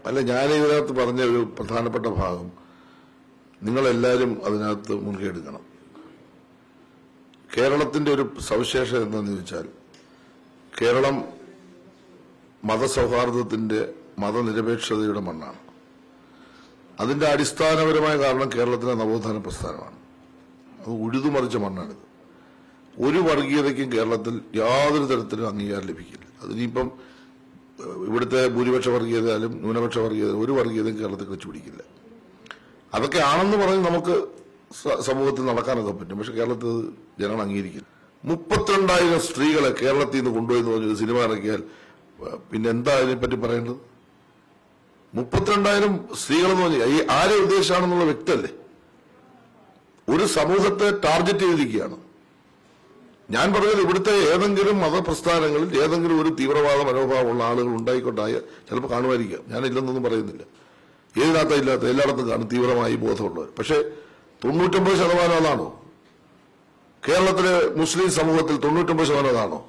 അല്ല ഞാൻ ഇതിനകത്ത് പറഞ്ഞ ഒരു പ്രധാനപ്പെട്ട ഭാഗം നിങ്ങളെല്ലാവരും അതിനകത്ത് മുൻകൈ എടുക്കണം കേരളത്തിന്റെ ഒരു സവിശേഷത എന്താണെന്ന് ചോദിച്ചാൽ കേരളം മതസൗഹാർദ്ദത്തിന്റെ മതനിരപേക്ഷതയുടെ മണ്ണാണ് അതിന്റെ അടിസ്ഥാനപരമായ കാരണം കേരളത്തിലെ നവോത്ഥാന പ്രസ്ഥാനമാണ് അത് ഉഴുതുമറിച്ച മണ്ണാണിത് ഒരു വർഗീയതയ്ക്കും കേരളത്തിൽ യാതൊരു തരത്തിലും അംഗീകാരം ലഭിക്കില്ല അതിനിപ്പം ഏഹ്, ഇവിടുത്തെ ഭൂരിപക്ഷ വർഗീയതയാലും ന്യൂനപക്ഷ വർഗീയത ഒരു വർഗീയതയും കേരളത്തിൽ വെച്ചുപിടിക്കില്ല അതൊക്കെ ആണെന്ന് പറഞ്ഞ് നമുക്ക് സ- സമൂഹത്തിൽ നടക്കാനൊക്കെ പറ്റും പക്ഷെ കേരളത്തിൽ അത് ജനങ്ങൾ അംഗീകരിക്കില്ല മുപ്പത്തിരണ്ടായിരം സ്ത്രീകളെ കേരളത്തിൽ നിന്ന് കൊണ്ടുപോയി എന്ന് പറഞ്ഞൊരു സിനിമ ഇറക്കിയാൽ ഏഹ്, പിന്നെ എന്താ അതിനെപ്പറ്റി പറയേണ്ടത് മുപ്പത്തിരണ്ടായിരം സ്ത്രീകളെന്ന് പറഞ്ഞാൽ ഈ ആരെ ഉദ്ദേശിച്ചാണെന്നുള്ള വ്യക്തമല്ലേ ഒരു സമൂഹത്തെ ടാർഗറ്റ് ചെയ്തിരിക്കുകയാണ് ഞാൻ പറഞ്ഞത് ഇവിടുത്തെ ഏതെങ്കിലും മതപ്രസ്ഥാനങ്ങളിൽ ഏതെങ്കിലും ഒരു തീവ്രവാദ മനോഭാവമുള്ള ആളുകൾ ഉണ്ടായിക്കൊണ്ടായ ചിലപ്പോൾ കാണുമായിരിക്കാം ഞാനില്ലെന്നൊന്നും പറയുന്നില്ല ഏതിനകത്താ ഇല്ലാത്ത എല്ലായിടത്തും കാണും തീവ്രമായി ബോധമുള്ളവർ പക്ഷേ തൊണ്ണൂറ്റൊമ്പത് ശതമാനം അതാണോ കേരളത്തിലെ മുസ്ലിം സമൂഹത്തിൽ തൊണ്ണൂറ്റൊമ്പത് ശതമാനം അതാണോ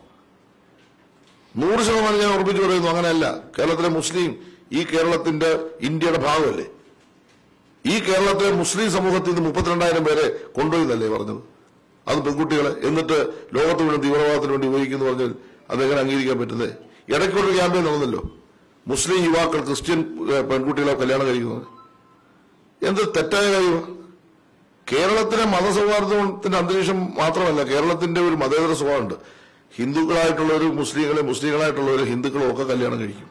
നൂറ് ശതമാനം ഞാൻ ഉറപ്പിച്ചു പറയുന്നു അങ്ങനെയല്ല കേരളത്തിലെ മുസ്ലിം ഈ കേരളത്തിന്റെ ഇന്ത്യയുടെ ഭാഗമല്ലേ ഈ കേരളത്തിലെ മുസ്ലിം സമൂഹത്തിൽ നിന്ന് മുപ്പത്തിരണ്ടായിരം പേരെ കൊണ്ടുപോയിന്നല്ലേ പറഞ്ഞത് അത് പെൺകുട്ടികളെ എന്നിട്ട് ലോകത്ത് മുഴുവൻ തീവ്രവാദത്തിന് വേണ്ടി ഉപയോഗിക്കുന്നു പറഞ്ഞാൽ അതെങ്ങനെ അംഗീകരിക്കാൻ പറ്റുന്നത് ഇടയ്ക്കൊരു ക്യാമ്പയിൻ നടന്നല്ലോ മുസ്ലിം യുവാക്കൾ ക്രിസ്ത്യൻ ഏഹ്, പെൺകുട്ടികളെ കല്യാണം കഴിക്കുന്നത് എന്ത് തെറ്റായ കാര്യമാണ് കേരളത്തിലെ മതസൗഹാർദ്ദത്തിന്റെ അന്തരീക്ഷം മാത്രമല്ല കേരളത്തിന്റെ ഒരു മതേതര സ്വഭാവമുണ്ട് ഹിന്ദുക്കളായിട്ടുള്ളവർ മുസ്ലിങ്ങളെ മുസ്ലിങ്ങളായിട്ടുള്ളവർ ഹിന്ദുക്കളും ഒക്കെ കല്യാണം കഴിക്കും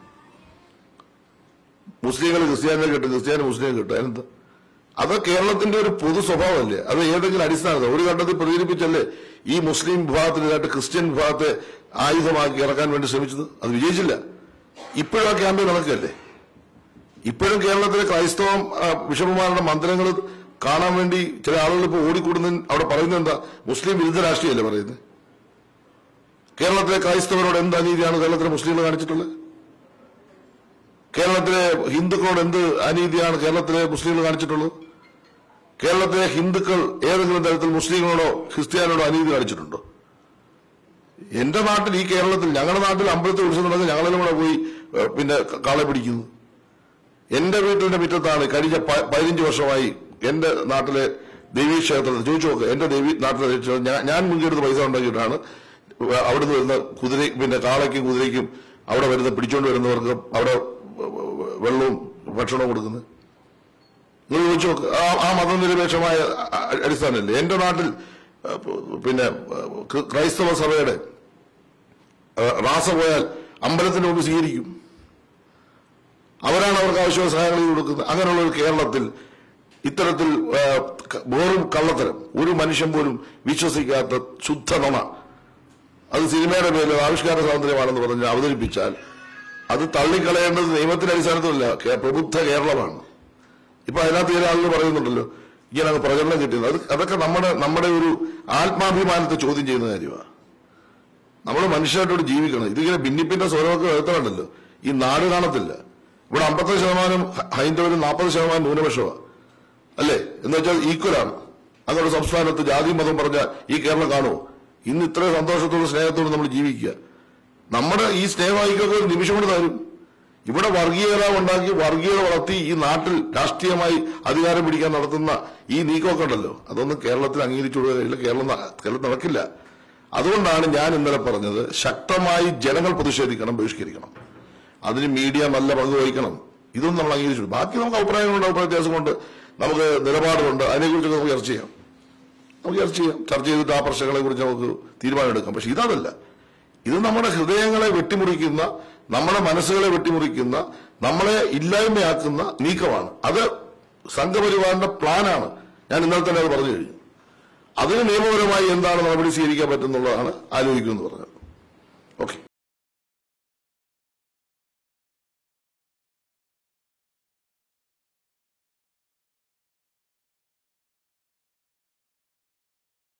മുസ്ലിങ്ങൾ ക്രിസ്ത്യാനിയെ കിട്ടും ക്രിസ്ത്യാനി മുസ്ലിം കിട്ടും അതിനെന്താ അത് കേരളത്തിന്റെ ഒരു പൊതു സ്വഭാവമല്ലേ അത് ഏതെങ്കിലും അടിസ്ഥാനത്തിൽ ഒരു ഘട്ടത്തിൽ പ്രചരിപ്പിച്ചല്ലേ ഈ മുസ്ലിം വിഭാഗത്തിനെതിരായിട്ട് ക്രിസ്ത്യൻ വിഭാഗത്തെ ആയുധമാക്കി ഇറക്കാൻ വേണ്ടി ശ്രമിച്ചത് അത് വിജയിച്ചില്ല ഇപ്പോഴും ആ ക്യാമ്പയിൻ നടക്കുകയല്ലേ ഇപ്പോഴും കേരളത്തിലെ ക്രൈസ്തവ ആ, ബിഷപ്പുമാരുടെ മന്ദിരങ്ങൾ കാണാൻ വേണ്ടി ചില ആളുകൾ ഇപ്പോൾ ഓടിക്കൂടുന്ന അവിടെ പറയുന്നത് എന്താ മുസ്ലിം വിരുദ്ധ രാഷ്ട്രീയമല്ലേ പറയുന്നത് കേരളത്തിലെ ക്രൈസ്തവരോട് എന്ത് അനീതിയാണ് കേരളത്തിലെ മുസ്ലിങ്ങൾ കാണിച്ചിട്ടുള്ളത് കേരളത്തിലെ ഹിന്ദുക്കളോട് എന്ത് അനീതിയാണ് കേരളത്തിലെ മുസ്ലിങ്ങൾ കാണിച്ചിട്ടുള്ളത് കേരളത്തിലെ ഹിന്ദുക്കൾ ഏതെങ്കിലും തരത്തിൽ മുസ്ലിങ്ങളോടോ ക്രിസ്ത്യാനിയോടോ അനീതി കാണിച്ചിട്ടുണ്ടോ എന്റെ നാട്ടിൽ ഈ കേരളത്തിൽ ഞങ്ങളുടെ നാട്ടിൽ അമ്പലത്തിൽ ഉത്സവം നടക്കുക ഞങ്ങളെല്ലാം കൂടെ പോയി ഏഹ്, പിന്നെ ക- കാളെ പിടിക്കുന്നു എന്റെ വീട്ടിന്റെ മുറ്റത്താണ് കഴിഞ്ഞ പ- പതിനഞ്ച് വർഷമായി എന്റെ നാട്ടിലെ ദേവീക്ഷേത്രത്തിൽ ചോദിച്ചു നോക്ക് എന്റെ ദേവി നാട്ടിലെ ദേവീക്ഷേത്രം ഞാൻ- ഞാൻ മുൻകെടുത്ത് പൈസ ഉണ്ടാക്കിയിട്ടാണ് അവിടുന്ന് വരുന്ന കുതിര പിന്നെ കാളയ്ക്കും കുതിരയ്ക്കും അവിടെ വരുന്ന പിടിച്ചോണ്ട് വരുന്നവർക്ക് അവിടെ വെള്ളവും ഭക്ഷണവും കൊടുക്കുന്നത് നിങ്ങൾ ചോദിച്ചു നോക്ക് ആ ആ മതനിരപേക്ഷമായ അ- അ- അടിസ്ഥാനമല്ലേ എന്റെ നാട്ടിൽ ആ, പിന്നെ ആ, ക്രി- ക്രൈസ്തവ സഭയുടെ ആ, റാസ പോയാൽ അമ്പലത്തിന്റെ മുമ്പ് സ്വീകരിക്കും അവരാണ് അവർക്ക് ആവശ്യമായ സഹായങ്ങൾ ചെയ്തു കൊടുക്കുന്നത് അങ്ങനെയുള്ള ഒരു കേരളത്തിൽ ഇത്തരത്തിൽ ആ, ക- വെറും കള്ളത്തരം ഒരു മനുഷ്യൻ പോലും വിശ്വസിക്കാത്ത ശുദ്ധ നുണ അത് സിനിമയുടെ പേരിൽ ആവിഷ്കാര സ്വാതന്ത്ര്യമാണെന്ന് പറഞ്ഞ് അവതരിപ്പിച്ചാൽ അത് തള്ളിക്കളയേണ്ടത് നിയമത്തിന്റെ അടിസ്ഥാനത്തിലല്ല കേ- പ്രബുദ്ധ കേരളമാണ് ഇപ്പൊ അതിനകത്ത് ചില ആളുകൾ പറയുന്നുണ്ടല്ലോ ഇങ്ങനെ അങ്ങ് പ്രചരണം കിട്ടിയത് അത് അതൊക്കെ നമ്മുടെ നമ്മുടെ ഒരു ആത്മാഭിമാനത്തെ ചോദ്യം ചെയ്യുന്ന കാര്യമാണ് നമ്മൾ മനുഷ്യരായിട്ടോട് ജീവിക്കണം ഇതിങ്ങനെ ഭിന്നിപ്പിന്റെ സ്വരമൊക്കെ വരുത്തണമല്ലോ ഈ നാട് കാണത്തില്ല ഇവിടെ അമ്പത്തഞ്ച് ശതമാനം ഹ- ഹൈന്ദവരും നാൽപ്പത് ശതമാനം ന്യൂനപക്ഷമാണ് അല്ലേ എന്ന് വെച്ചാൽ ഈക്വലാണ് അങ്ങനെ സംസ്ഥാനത്ത് ജാതി മതം പറഞ്ഞ ഈ കേരളം കാണുമോ ഇന്ന് ഇത്രയും സന്തോഷത്തോടും സ്നേഹത്തോടും നമ്മൾ ജീവിക്കുക നമ്മുടെ ഈ സ്നേഹവായിക്കൊക്കെ ഒരു നിമിഷം കൊണ്ട് തരും ഇവിടെ വർഗീയത ഉണ്ടാക്കി വർഗീയത വളർത്തി ഈ നാട്ടിൽ രാഷ്ട്രീയമായി അധികാരം പിടിക്കാൻ നടത്തുന്ന ഈ നീക്കമൊക്കെ ഉണ്ടല്ലോ അതൊന്നും കേരളത്തിൽ അംഗീകരിച്ചു കൊടുക്കില്ല കേരളം ന- കേരളം നടക്കില്ല അതുകൊണ്ടാണ് ഞാൻ ഇന്നലെ പറഞ്ഞത് ശക്തമായി ജനങ്ങൾ പ്രതിഷേധിക്കണം ബഹിഷ്കരിക്കണം അതിന് മീഡിയ നല്ല പങ്ക് വഹിക്കണം ഇതൊന്നും നമ്മൾ അംഗീകരിച്ചു ബാക്കി നമുക്ക് അഭിപ്രായങ്ങളുണ്ട് അഭിപ്രായ വ്യത്യാസമുണ്ട് നമുക്ക് നിലപാടുണ്ട് അതിനെക്കുറിച്ചൊക്കെ നമുക്ക് ചർച്ച ചെയ്യാം നമുക്ക് ചർച്ച ചെയ്യാം ചർച്ച ചെയ്തിട്ട് ആ പ്രശ്നങ്ങളെ കുറിച്ച് നമുക്ക് തീരുമാനമെടുക്കാം പക്ഷെ ഇതല്ല ഇത് നമ്മുടെ ഹൃദയങ്ങളെ വെട്ടിമുറിക്കുന്ന നമ്മുടെ മനസ്സുകളെ വെട്ടിമുറിക്കുന്ന നമ്മളെ ഇല്ലായ്മയാക്കുന്ന നീക്കമാണ് അത് സംഘപരിവാറിന്റെ പ്ലാനാണ് ഞാൻ ഇന്നലെ തന്നെ അത് പറഞ്ഞു കഴിഞ്ഞു അതിന് നിയമപരമായി എന്താണ് നടപടി സ്വീകരിക്കാൻ പറ്റുന്നുള്ളതാണ് ആലോചിക്കുമെന്ന് പറഞ്ഞത് ഓക്കെ